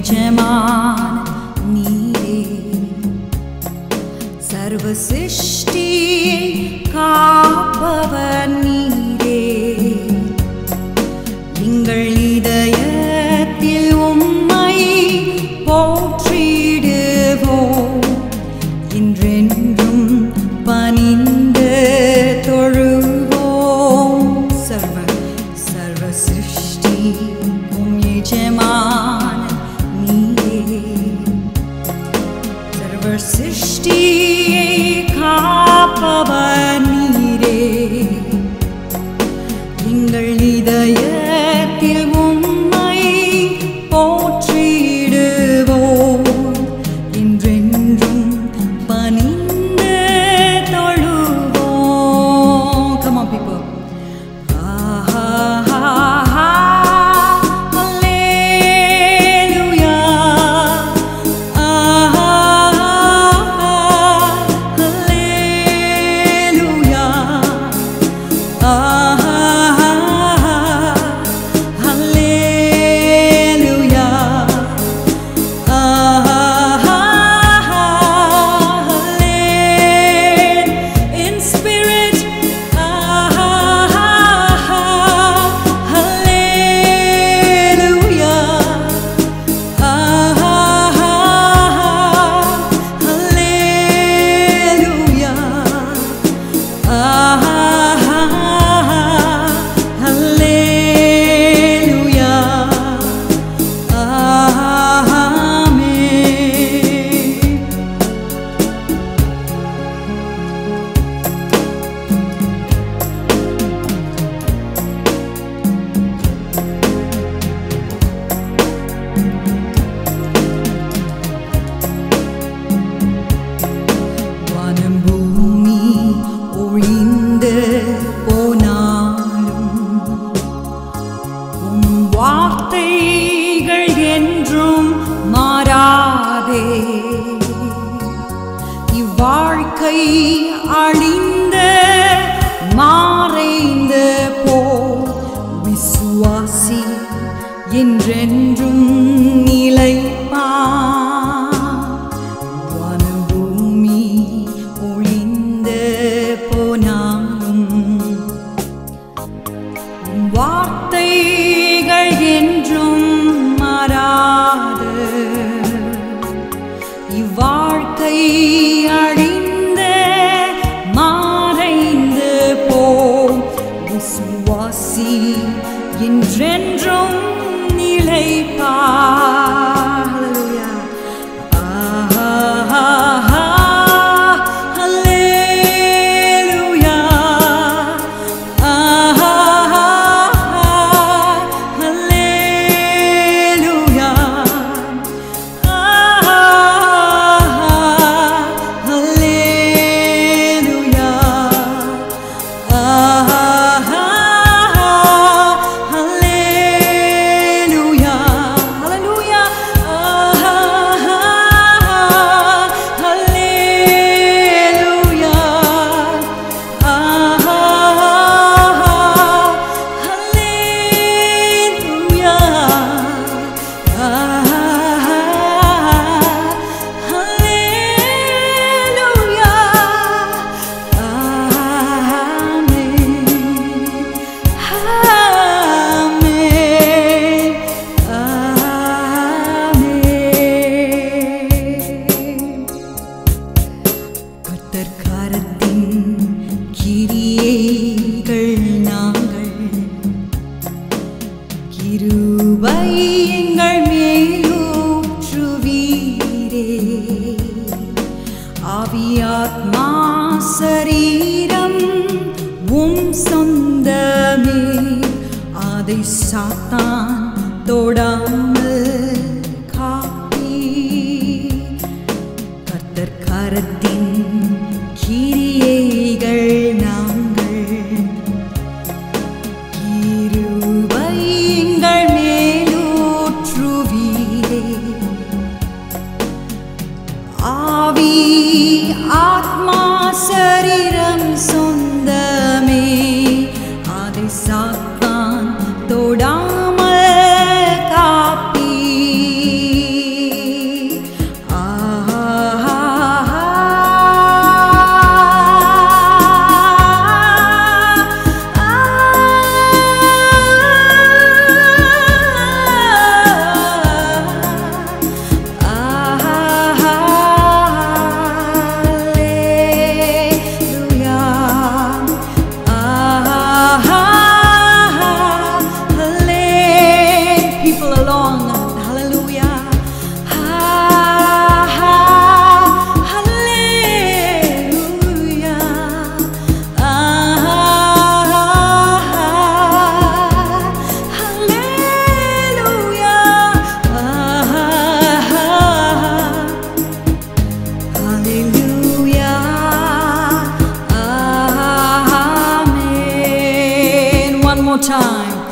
எஜமான் நீரே சர்வ சிருஷ்டியை காப்பவர் நீரே எங்கள் இதயத்தில் உம்மை போற்றிடுவோம் என்றென்றும் பணிந்து தொழுவோம் சர்வ சர்வ சிருஷ்டி உம் எஜமான நீரே சர்வ சிருஷ்டியை காப்பவர் நீரே எங்கள் இதயத்தில் உம்மை போற்றிடுவோம் என்றென்றும் பணிந்து தொழுவோம் Come on, people. Ah, ah, ah, ah, hallelujah. Ah, ah, ah, hallelujah. Ah, hallelujah. Ah, in spirit. Ah, hallelujah. Ah, hallelujah. Ah, hallelujah. Amen. வானம் பூமி ஒழிந்து போனாலும் உம் வார்த்தைகள் என்றும் மாறாதே இவ்வாழ்க்கை அழிந்த மாறைந்த போ விசுவாசி என்றென்றும் நிலைப்பா வானபூமி ஒழிந்து போனாலும் உம் வார்த்தைகள் என்றும் மாறாது இவ்வாழ்க்கை அழிந்த மாறைந்து போம் விசுவாசி என்றென்றும் நிலைப்பா Hallelujah. Ah, ah, ah, hallelujah. Ah, ah, ah, hallelujah. Ah, hallelujah. Ah, hallelujah. Hallelujah. Ah, hallelujah. Ah, hallelujah. Ah, hallelujah. Amen. Amen. கர்த்தர் கரத்தின் கிரியைகள் நாங்கள் கிருபை எங்கள் மேலூற்றுவீரே ஆவியாத்மா சரீரம் உம் சொந்தமே அதை சாத்தான் தொடாமல் காப்பீ கர்த்தர் கரத்தின் கிரியைகள் நாங்கள் கிருபை எங்கள் மேலூற்றுவீரே ஆவி ஆத்மா சரீரம் சொந்தமே அதை சாத்தான் தொடாமல் காப்பி more time.